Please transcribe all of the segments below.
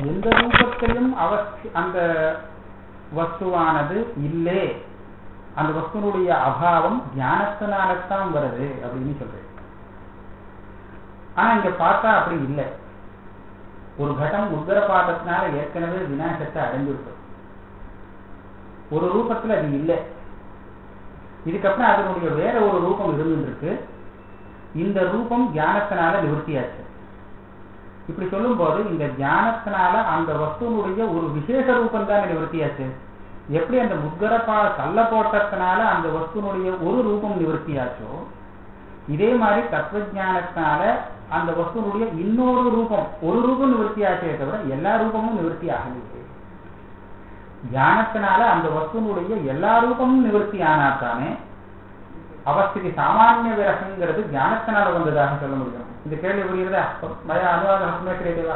எந்த ரூபத்திலும் அவஸ்தி அந்த வஸ்துவானது இல்லை அந்த வஸ்துனுடைய அபாவம் ஞானத்தினால்தான் வருது அப்படின்னு சொல்றேன் ஆனா இங்க பார்த்தா அப்படி இல்லை ஒரு கட்டம் உத்தரபாதத்தினால ஏற்கனவே விநாசத்தை அடைஞ்சிருக்கு ஒரு ரூபத்துல அது இல்லை இதுக்கப்புறம் அதனுடைய வேற ஒரு ரூபம் இருந்துருக்கு இந்த ரூபம் ஞானத்தினால நிவர்த்தியாச்சு இப்படி சொல்லும்போது இந்த ஞானத்தினால அந்த வஸ்துனுடைய ஒரு விசேஷ ரூபம் தான் நிவர்த்தியாச்சு எப்படி அந்த முத்கரப்பா கல்ல போட்டத்தினால அந்த வஸ்துனுடைய ஒரு ரூபம் நிவர்த்தியாச்சோ இதே மாதிரி தத்துவஜானத்தினால அந்த வஸ்துனுடைய இன்னொரு ரூபம் ஒரு ரூபம் நிவர்த்தியாச்சே தவிர எல்லா ரூபமும் நிவர்த்தி ஆகவில்லை தியானத்தினால அந்த வஸ்துனுடைய எல்லா ரூபமும் நிவர்த்தி ஆனாத்தானே அவஸ்திக்கு சாமானிய விரகங்கிறது தியானத்தினால வந்ததாக சொல்ல முடியும் இந்த கேள்வி புரியுறதா மய அனுவாத ஹஸ்மேக்கிறதா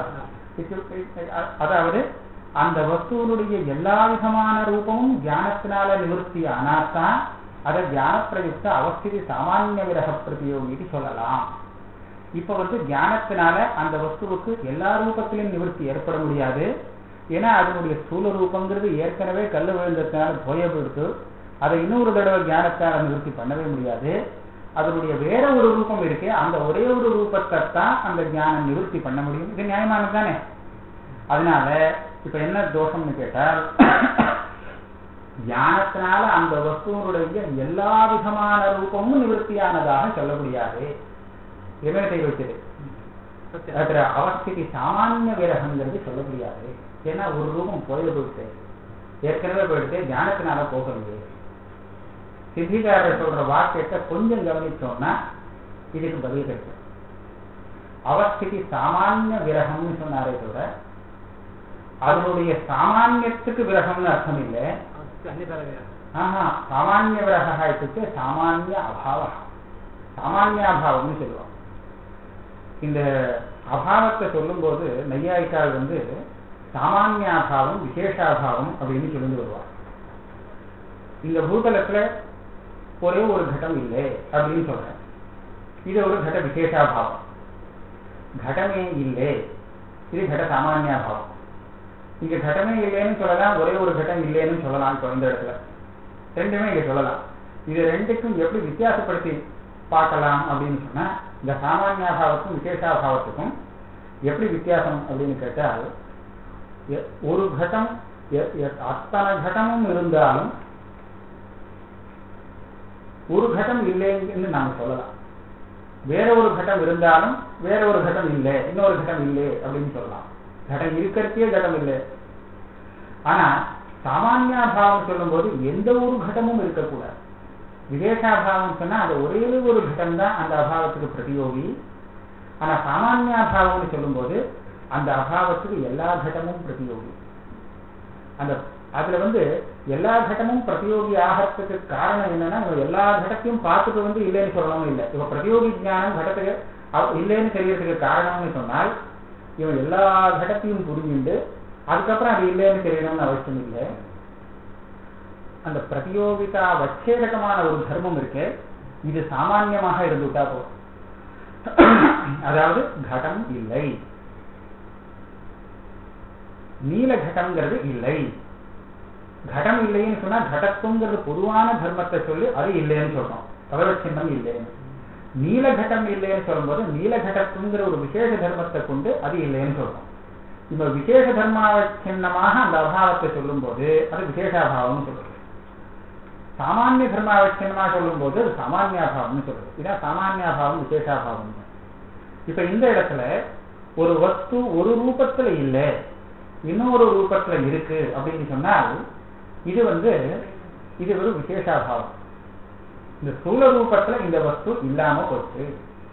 அதாவது அந்த வஸ்துவனுடைய எல்லா விதமான ரூபமும் தியானத்தினால நிவர்த்தி ஆனாத்தான் அதை தியான பிரயுக்த அவஸ்திக்கு சாமானிய விரக பிரதியோகிட்டு சொல்லலாம் இப்ப வந்து தியானத்தினால அந்த வஸ்துவுக்கு எல்லா ரூபத்திலும் நிவர்த்தி ஏற்பட முடியாது ஏன்னா அதனுடைய ஸ்தூல ரூபங்கிறது ஏற்கனவே கல்லு விழுந்ததுனால போய போயிடுத்து அதை இன்னொரு தடவை தியானத்தால நிவர்த்தி பண்ணவே முடியாது அதனுடைய வேற ஒரு ரூபம் இருக்கு அந்த ஒரே ஒரு ரூபத்தை தான் அந்த தியானம் நிவர்த்தி பண்ண முடியும் இது நியாயமானது தானே அதனால இப்ப என்ன தோஷம்னு கேட்டால் தியானத்தினால அந்த வஸ்துவனுடைய எல்லா விதமான ரூபமும் நிவர்த்தியானதாக சொல்ல முடியாது எமேட்டை வச்சது அதுல அவஸ்திக்கு சாமானிய விரகங்கிறது சொல்ல முடியாது ஏன்னா ஒரு ரூபம் போய் போயிட்டு ஏற்கனவே போயிட்டு ஞானத்தினால போகலையே சித்திகாரர் சொல்ற வாக்கியத்தை கொஞ்சம் கவனிச்சோம்னா இதுக்கு பதில் கிடைக்கும் அவஸ்திக்கு சாமானிய விரகம்னு சொன்னாரே தவிர அதனுடைய சாமானியத்துக்கு விரகம்னு அர்த்தம் இல்லை ஆஹா சாமானிய விரக இத்துக்கு சாமானிய அபாவ சாமானியாபாவம்னு சொல்லுவோம் இந்த அபாவத்தை சொல்லும்போது நையாயிக்கால் வந்து சாமானியாபாவம் விசேஷாபாவம் அப்படின்னு சொல்லி வருவார் இந்த பூதலத்துல ஒரே ஒரு கட்டம் இல்லை அப்படின்னு சொல்றேன் இது ஒரு கட விசேஷாபாவம் கடமே இல்லை இது கட சாமானியாபாவம் இங்க கடமே இல்லைன்னு சொல்லலாம் ஒரே ஒரு கட்டம் இல்லைன்னு சொல்லலாம் இப்போ இந்த இடத்துல ரெண்டுமே இங்க சொல்லலாம் இது ரெண்டுக்கும் எப்படி வித்தியாசப்படுத்தி பார்க்கலாம் அப்படின்னு சொன்னா இந்த சாமானியாபாவத்துக்கும் விசேஷாபாவத்துக்கும் எப்படி வித்தியாசம் அப்படின்னு கேட்டால் ஒரு கட்டம் அத்தனை கட்டமும் இருந்தாலும் ஒரு கட்டம் இல்லைன்னு நாம சொல்லலாம் வேற ஒரு கட்டம் இருந்தாலும் வேற ஒரு கட்டம் இல்லை இன்னொரு கட்டம் இல்லை அப்படின்னு சொல்லலாம் கடம் இருக்கிறதே கடம் இல்லை ஆனா சாமானியாபாவம் சொல்லும் போது எந்த ஒரு கடமும் இருக்கக்கூடாது விசேஷாபாவம் சொன்னா அந்த ஒரே ஒரு கட்டம் தான் அந்த அபாவத்துக்கு பிரதியோகி ஆனா சாமானியாபாவம்னு சொல்லும் போது அந்த அபாவத்துக்கு எல்லா கடமும் பிரதியோகி அந்த அதுல வந்து எல்லா கட்டமும் பிரதியோகி ஆகிறதுக்கு காரணம் என்னன்னா இவன் எல்லா கடத்தையும் பார்த்துட்டு வந்து இல்லைன்னு சொல்லணும் இல்லை இவன் பிரதியோகி ஞானம் கடத்துக்கு இல்லைன்னு தெரியறதுக்கு காரணம்னு சொன்னால் இவன் எல்லா கடத்தையும் புரிஞ்சுண்டு அதுக்கப்புறம் அது இல்லைன்னு தெரியணும்னு அவசியம் இல்லை அந்த பிரதியோகிதா வச்சேதகமான ஒரு தர்மம் இருக்கு இது சாமான்யமாக இருந்துட்டா போதும் அதாவது கடம் இல்லை நீல கடம்ங்கிறது இல்லை கடம் இல்லைன்னு சொன்னா கடத்துங்கிறது பொதுவான தர்மத்தை சொல்லி அது இல்லைன்னு சொல்றோம் தவறச்சின்னம் இல்லைன்னு நீலகட்டம் இல்லைன்னு சொல்லும்போது நீலகட்டத்துங்கிற ஒரு விசேஷ தர்மத்தை கொண்டு அது இல்லைன்னு சொல்றோம் இப்ப விசேஷ தர்மாவ சின்னமாக அந்த அபாவத்தை சொல்லும் போது அது விசேஷாபாவம்னு சொல்றது சாமானிய தர்மாவச்சின்னமா சொல்லும் போது அது சாமானியாபாவம்னு சொல்றது இதான் சாமானியாபாவம் விசேஷாபாவம் இப்ப இந்த இடத்துல ஒரு வஸ்து ஒரு ரூபத்துல இல்லை இன்னொரு ரூபத்துல இருக்கு அப்படின்னு சொன்னால் இது வந்து இது ஒரு விசேஷாபாவம் இந்த ஸ்தூல ரூபத்துல இந்த வஸ்து இல்லாம போச்சு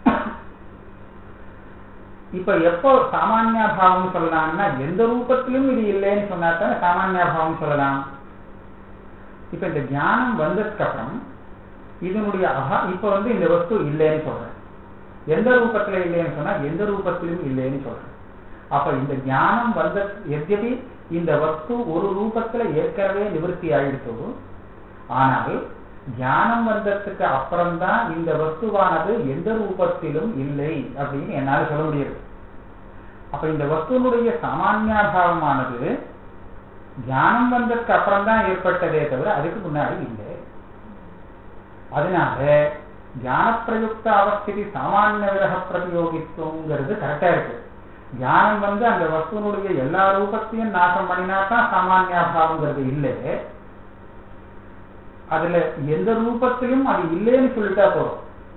இப்ப எப்போ சாமானியாபாவம் சொல்லலாம்னா எந்த ரூபத்திலும் இது இல்லைன்னு சொன்னா தானே சாமானியாபாவம் சொல்லலாம் இப்ப இந்த ஞானம் வந்ததுக்கு அப்புறம் இதனுடைய அபா இப்ப வந்து இந்த வஸ்து இல்லைன்னு சொல்றேன் எந்த ரூபத்துல இல்லைன்னு சொன்னா எந்த ரூபத்திலும் இல்லைன்னு சொல்றேன் அப்ப இந்த ஞானம் வந்த எத்யபி இந்த வஸ்து ஒரு ரூபத்துல ஏற்கனவே நிவர்த்தி ஆயிடுச்சோ ஆனால் ஞானம் வந்ததுக்கு அப்புறம்தான் இந்த வஸ்துவானது எந்த ரூபத்திலும் இல்லை அப்படின்னு என்னால சொல்ல முடியாது அப்ப இந்த வஸ்துனுடைய சாமானியாபாவமானது தியானம் வந்ததுக்கு அப்புறம் தான் ஏற்பட்டதே தவிர அதுக்கு முன்னாடி இல்லை அதனால தியான பிரயுக்த அவஸ்திதி சாமானிய விரக பிரதியோகித்துவங்கிறது கரெக்டா இருக்கு தியானம் வந்து அந்த வஸ்துனுடைய எல்லா ரூபத்தையும் நாசம் பண்ணினா தான் சாமானியாபாவங்கிறது இல்லை அதுல எந்த ரூபத்திலும் அது இல்லைன்னு சொல்லிட்டா போறோம்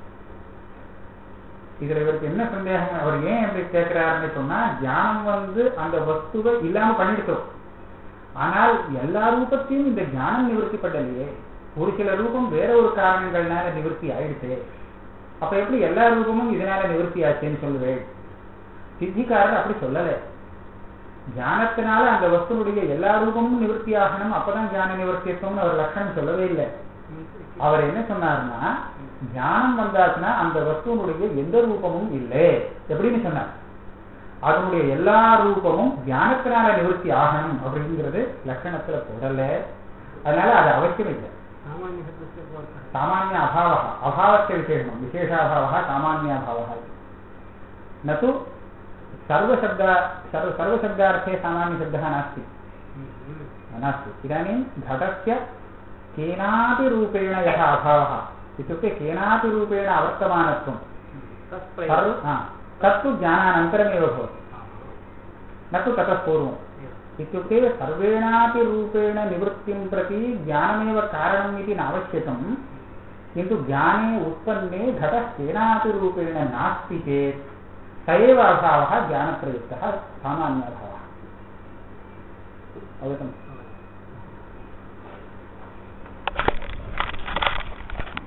இதுல இவருக்கு என்ன சந்தேகம் அவர் ஏன் அப்படி கேட்கிறாருன்னு சொன்னா தியானம் வந்து அந்த வஸ்துவை இல்லாம பண்ணிடுத்தோம் ஆனால் எல்லா ரூபத்தையும் இந்த ஞானம் நிவர்த்தி பண்ணலையே ஒரு சில ரூபம் வேற ஒரு காரணங்கள்னால நிவர்த்தி ஆயிடுச்சு அப்ப எப்படி எல்லா ரூபமும் இதனால நிவர்த்தி ஆச்சுன்னு சொல்லுவேன் சித்திக்காரர் அப்படி சொல்லல ஞானத்தினால அந்த வஸ்துனுடைய எல்லா ரூபமும் நிவர்த்தி ஆகணும் அப்பதான் ஞான நிவர்த்தியத்துவம்னு அவர் லட்சணம் சொல்லவே இல்லை அவர் என்ன சொன்னார்னா ஞானம் வந்தாச்சுன்னா அந்த வஸ்துவனுடைய எந்த ரூபமும் இல்லை எப்படின்னு சொன்னார் அதனுடைய எல்லா ரூபமும் தியானத்தினால நிவர்த்தி ஆகணும் அப்படிங்கிறது லட்சணத்துல போடல அதனால அது அவசியம் இல்லை सामान्य अभावः अभावस्य विशेषणं विशेषाभावः सामान्याभावः इति न तु सर्वशब्द सर्व सर्वशब्दार्थे सामान्यशब्दः नास्ति नास्ति इदानीं घटस्य केनापि रूपेण यः अभावः इत्युक्ते केनापि रूपेण अवर्तमानत्वं सर्व हा, तत्तु ज्ञानानन्तरमेव भवति न तु ततः पूर्वम् इत्युक्ते सर्वेणापि रूपेण निवृत्तिं प्रति ज्ञानमेव कारणम् इति नावश्यकं किन्तु ज्ञाने उत्पन्ने घटः केनापि रूपेण नास्ति चेत् स एव अभावः ज्ञानप्रयुक्तः सामान्यभावः अवगतम्